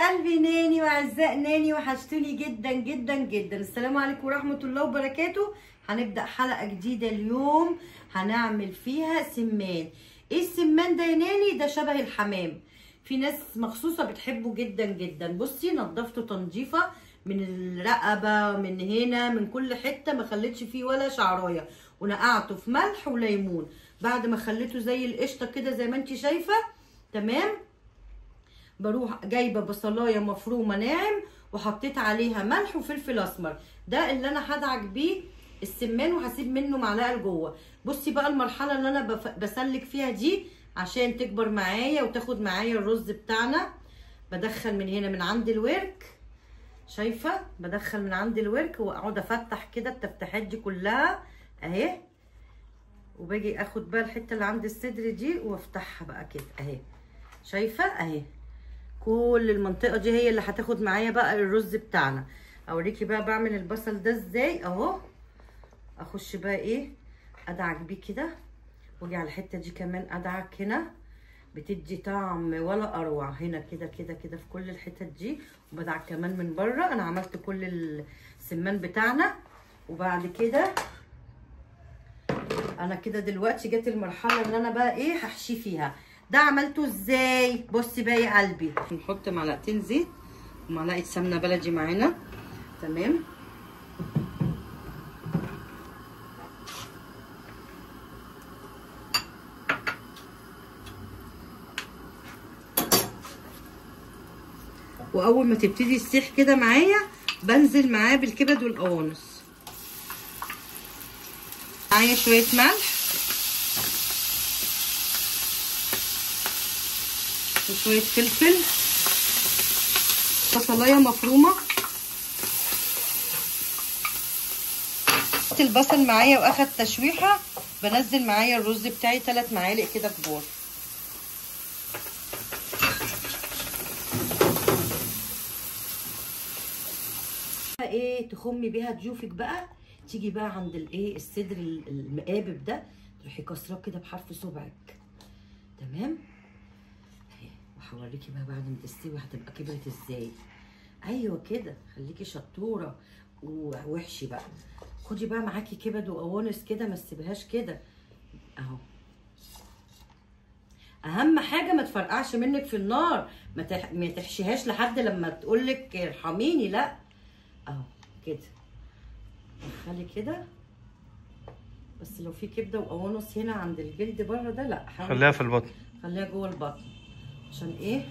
قلبي ناني واعزاء ناني وحشتوني جدا جدا جدا السلام عليكم ورحمه الله وبركاته هنبدا حلقه جديده اليوم هنعمل فيها سمان ايه السمان ده يا ناني ده شبه الحمام في ناس مخصوصه بتحبه جدا جدا بصي نضفته تنظيفه من الرقبه من هنا من كل حته ما خليتش فيه ولا شعرايه ونقعته في ملح وليمون بعد ما خليته زي القشطه كده زي ما انت شايفه تمام بروح جايبه بصلايه مفرومه ناعم وحطيت عليها ملح وفلفل اسمر ده اللي انا هدعك بيه السمان وهسيب منه معلقه لجوه بصي بقى المرحله اللي انا بف... بسلك فيها دي عشان تكبر معايا وتاخد معايا الرز بتاعنا بدخل من هنا من عند الورك شايفه بدخل من عند الورك واقعد افتح كده التفتحات دي كلها اهي وباجي اخد بقى الحته اللي عند الصدر دي وافتحها بقى كده اهي شايفه اهي كل المنطقه دي هي اللي هتاخد معايا بقى الرز بتاعنا اوريكي بقى بعمل البصل ده ازاي اهو اخش بقى ايه ادعك بيه كده واجي على الحته دي كمان ادعك هنا بتدي طعم ولا اروع هنا كده كده كده في كل الحتت دي وبدعك كمان من بره انا عملت كل السمان بتاعنا وبعد كده انا كده دلوقتي جت المرحله اللي انا بقى ايه هحشي فيها ده عملته ازاي بصي بقى يا قلبي نحط معلقتين زيت ومعلقه سمنه بلدي معانا تمام واول ما تبتدي تسيح كده معايا بنزل معاه بالكبد والقوانص معايا شويه ملح وشويه فلفل بصلايه مفرومه البصل معايا واخد تشويحه بنزل معايا الرز بتاعي 3 معالق كده كبار ايه تخمي بيها ضيوفك بقى تيجي بقى عند الايه الصدر المقابب ده تروحي كسراه كده بحرف صبعك تمام وهوريكي بقى بعد ما تستوي هتبقى كبرت ازاي ايوه كده خليكي شطوره ووحشي بقى خدي بقى معاكي كبد وقوانص كده ما تسيبهاش كده اهو اهم حاجه ما تفرقعش منك في النار ما, تح... ما تحشيهاش لحد لما تقولك ارحميني لا اهو كده دخلي كده بس لو في كبده وقوانص هنا عند الجلد بره ده لا خليها في البطن خليها جوه البطن عشان ايه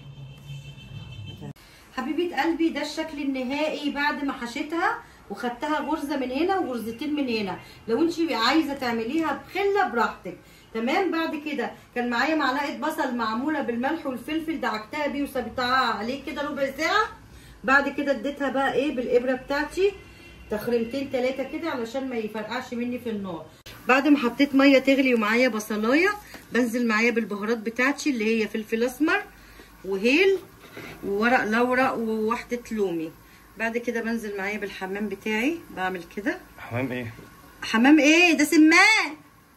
حبيبه قلبي ده الشكل النهائي بعد ما حشيتها وخدتها غرزه من هنا وغرزتين من هنا لو انت عايزه تعمليها بخله براحتك تمام بعد كده كان معايا معلقه بصل معموله بالملح والفلفل دعكتها بيه وسبتها عليه كده ربع ساعه بعد كده اديتها بقى ايه بالابره بتاعتي تخريمتين ثلاثه كده علشان ما يفرقعش مني في النار بعد ما حطيت ميه تغلي ومعايا بصلايه بنزل معايا بالبهارات بتاعتي اللي هي فلفل اسمر وهيل وورق لورا وواحده لومي بعد كده بنزل معايا بالحمام بتاعي بعمل كده حمام ايه حمام ايه ده سمان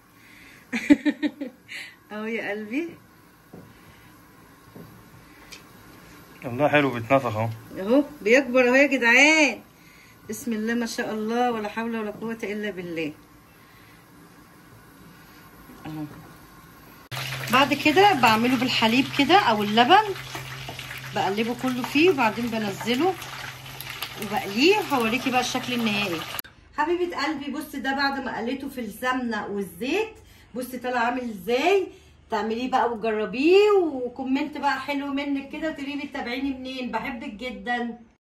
اهو يا قلبي والله حلو بيتنفخ اهو اهو بيكبر اهو يا جدعان بسم الله ما شاء الله ولا حول ولا قوه الا بالله اهو بعد كده بعمله بالحليب كده او اللبن بقلبه كله فيه وبعدين بنزله وبقليه وهوريكي بقى الشكل النهائي حبيبه قلبي بصي ده بعد ما قليته في السمنه والزيت بصي طالع عامل ازاي تعمليه بقى وتجربيه وكومنت بقى حلو منك كده وتقولي لي تتابعيني منين بحبك جدا